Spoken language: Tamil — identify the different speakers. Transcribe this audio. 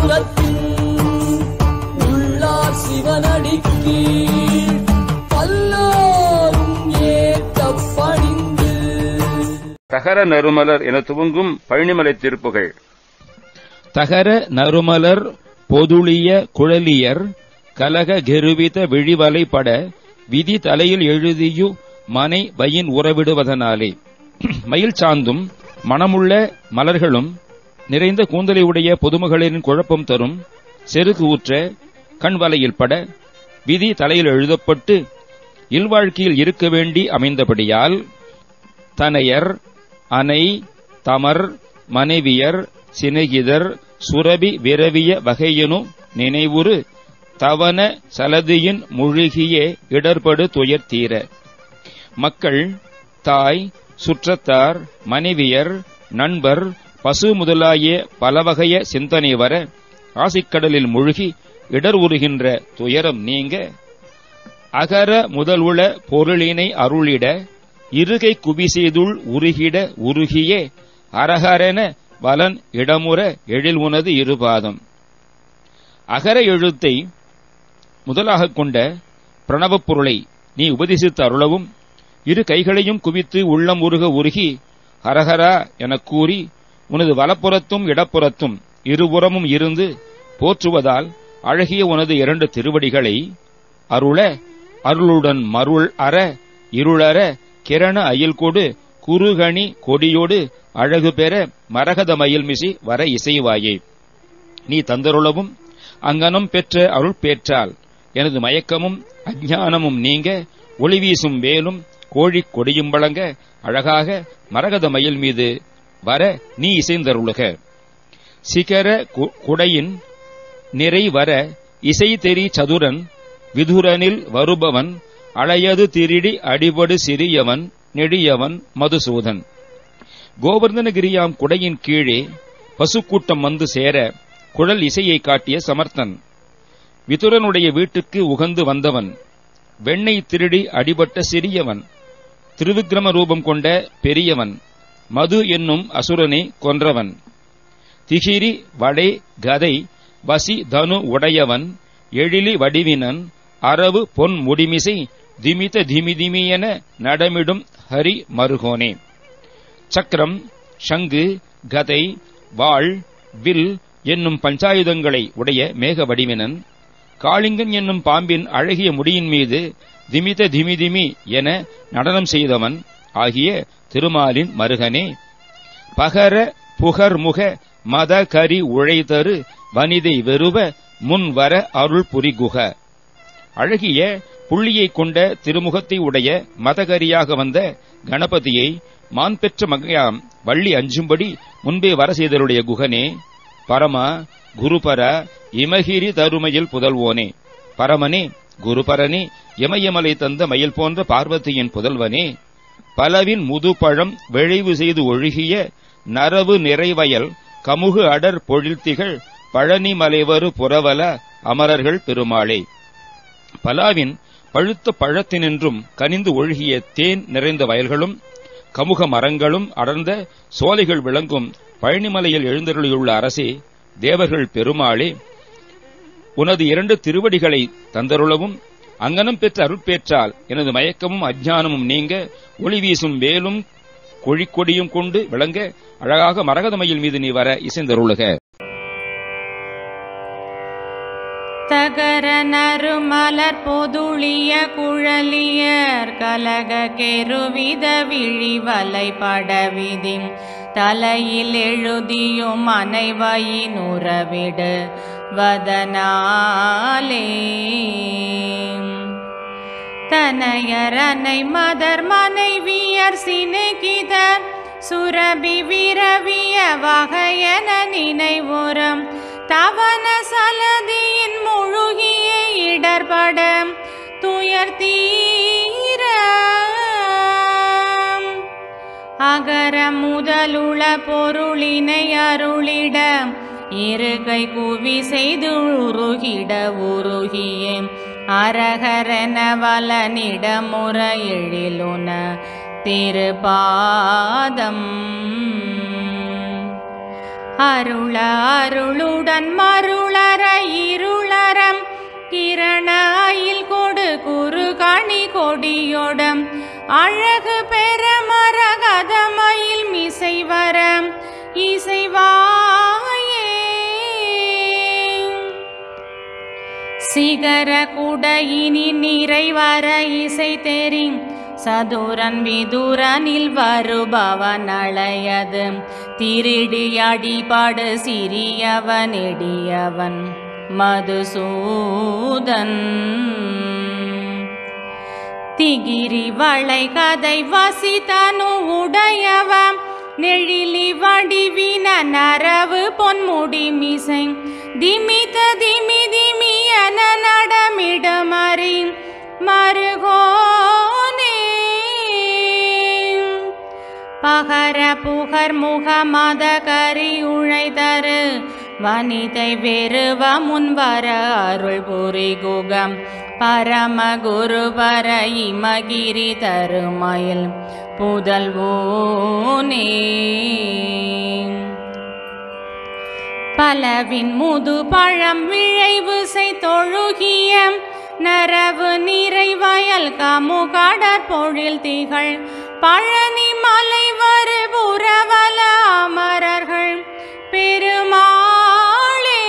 Speaker 1: புறத்தின் உள்ளார் சிவனடிக்கு பல்லாரும் ஏற்க பணிந்து
Speaker 2: தகர நறுமலர் என துவங்கும் பழனிமலை திருப்புகள்
Speaker 3: தகர நறுமலர் பொதுளிய குழலியர் கலக கெருவித விழிவலை பட விதி தலையில் எழுதியு மனை வயின் உறவிடுவதனாலே மயில் சாந்தும் மணமுள்ள மலர்களும் நிறைந்த கூந்தலை உடைய பொதுமகளின் குழப்பம் தரும் செருக்கு ஊற்ற கண்வலையில் பட விதி தலையில் எழுதப்பட்டு இல்வாழ்க்கையில் இருக்க வேண்டி அமைந்தபடியால் தனையர் அனை தமர் மனைவியர் சிநேகிதர் சுரபி விரவிய வகையனு நினைவுறு தவன சலதியின் முழுகியே இடர்படு துயர் தீர மக்கள் தாய் சுற்றத்தார் மனைவியர் நண்பர் பசு முதலாகிய பலவகைய சிந்தனை வர ஆசிக்கடலில் முழுகி இடர் உறுகின்ற துயரம் நீங்க அகர முதலுள பொருளினை அருளிட இருகை குபிசெய்துள் உருகிட உருகியே அரகரென வலன் இடமுற எழில் உனது இருபாதம் அகர எழுத்தை முதலாகக் கொண்ட பிரணவப் பொருளை நீ உபதேசித்து அருளவும் இரு கைகளையும் குவித்து உள்ளம் உருக உருகி ஹரஹரா எனக் கூறி உனது வலப்புறத்தும் இடப்புறத்தும் இருபுறமும் இருந்து போற்றுவதால் அழகிய உனது இரண்டு திருவடிகளை அருள அருளுடன் மருள் அற இருளற கிரண அயில்கொடு குறுகணி கொடியோடு அழகு பெற மரகத மயில்மிசி வர இசைவாயே நீ தந்தருளவும் அங்கனம் பெற்ற அருள் பேற்றால் எனது மயக்கமும் அஞ்ஞானமும் நீங்க ஒளி வீசும் வேலும் கோழிக் கொடியும் வழங்க அழகாக மரகத மயில் மீது வர நீ இசைந்தருளுக சிகர கு- குடையின் நிறை வர இசை தெரி சதுரன் விதுரனில் வருபவன் அளையது திருடி அடிபடு சிறியவன் நெடியவன் மதுசூதன் கோவர்தனகிரியாம் குடையின் கீழே பசுக்கூட்டம் வந்து சேர குழல் இசையை காட்டிய சமர்த்தன் விதுரனுடைய வீட்டுக்கு உகந்து வந்தவன் வெண்ணெய் திருடி அடிபட்ட சிறியவன் திருவிக்கிரம ரூபம் கொண்ட பெரியவன் மது என்னும் அசுரனை கொன்றவன் திகிரி வடை கதை வசி தனு உடையவன் எழிலி வடிவினன் அரவு பொன் முடிமிசை திமித திமிதிமி என நடமிடும் ஹரி மருகோனே சக்கரம் சங்கு கதை வாள் வில் என்னும் பஞ்சாயுதங்களை உடைய மேக வடிவினன் காளிங்கன் என்னும் பாம்பின் அழகிய முடியின் மீது திமித திமிதிமி என நடனம் செய்தவன் ஆகிய திருமாலின் மருகனே பகர புகர்முக மத கரி உழைதரு வனிதை வெறுவ முன் வர அருள் புரிகுக அழகிய புள்ளியைக் கொண்ட திருமுகத்தை உடைய மதகரியாக வந்த கணபதியை மான் பெற்ற மகையாம் வள்ளி அஞ்சும்படி முன்பே வர செய்தருடைய குகனே பரமா குருபர இமகிரி தருமையில் புதல்வோனே பரமனே குருபரனே இமயமலை தந்த மயில் போன்ற பார்வதியின் புதல்வனே பலவின் முதுபழம் விளைவு செய்து ஒழுகிய நரவு நிறைவயல் கமுகு அடர் பொழில்திகள் பழனி மலைவரு புறவல அமரர்கள் பெருமாளே பலாவின் பழுத்த பழத்தினின்றும் கனிந்து ஒழுகிய தேன் நிறைந்த வயல்களும் கமுக மரங்களும் அடர்ந்த சோலைகள் விளங்கும் பழனிமலையில் எழுந்தருளியுள்ள அரசே தேவர்கள் பெருமாளே உனது இரண்டு திருவடிகளை தந்தருளவும் அங்கனம் பெற்ற அருட்பேற்றால் எனது மயக்கமும் அஞ்ஞானமும் நீங்க ஒளி வீசும் வேலும் கொழிக்கொடியும் கொண்டு விளங்க அழகாக மரகதமயில் மீது நீ வர இசைந்தருளுக
Speaker 4: தகர நறுமலர் பொதுளிய குழலியர் கலக கெருவித விழி வலை படவிதி தலையில் எழுதியும் அனைவயின் உறவிடு வதனாலே தனையரனை மதர் மனைவியர் சிநேகிதர் சுரபி விரவிய வகையன நினைவுறம் தவன சலதியின் முழுகிய இடர்பட துயர் தீர அகர முதலுள பொருளினை அருளிட இருகை குவி செய்து உருகிட உருகியே அரகரென வலனிடமுற எழிலுன திருபாதம் அருள அருளுடன் மருளற இருளறம் கிரணாயில் கொடு குரு கனி கொடியோடம் அழகு பெற மரகதமயில் மிசை வர இசைவாயே சிகர குடையினி நிறைவர இசை தெரி சதுரன் விதுரனில் வருபவன் அழையது திருடி அடிபாடு சிறியவன் எடியவன் மதுசூதன் திகிரி வளை கதை வசித்தனு உடையவ நெழிலி வடிவின நரவு பொன்முடி மிசை திமித திமி திமி என நடமிடமறி மருகோனே பகர புகர் முகமத கரி உழைதரு வனிதை வெறுவ முன்வர அருள் புரி குகம் பரம குரு பர இமகிரி தருமயில் புதல்வோனே பலவின் முது பழம் விழைவு செய் தொழுகிய நரவு நிறைவயல் கமு கடற்பொழில் திகழ் பழனி மலை வரு புறவல அமரர்கள் பெருமாளே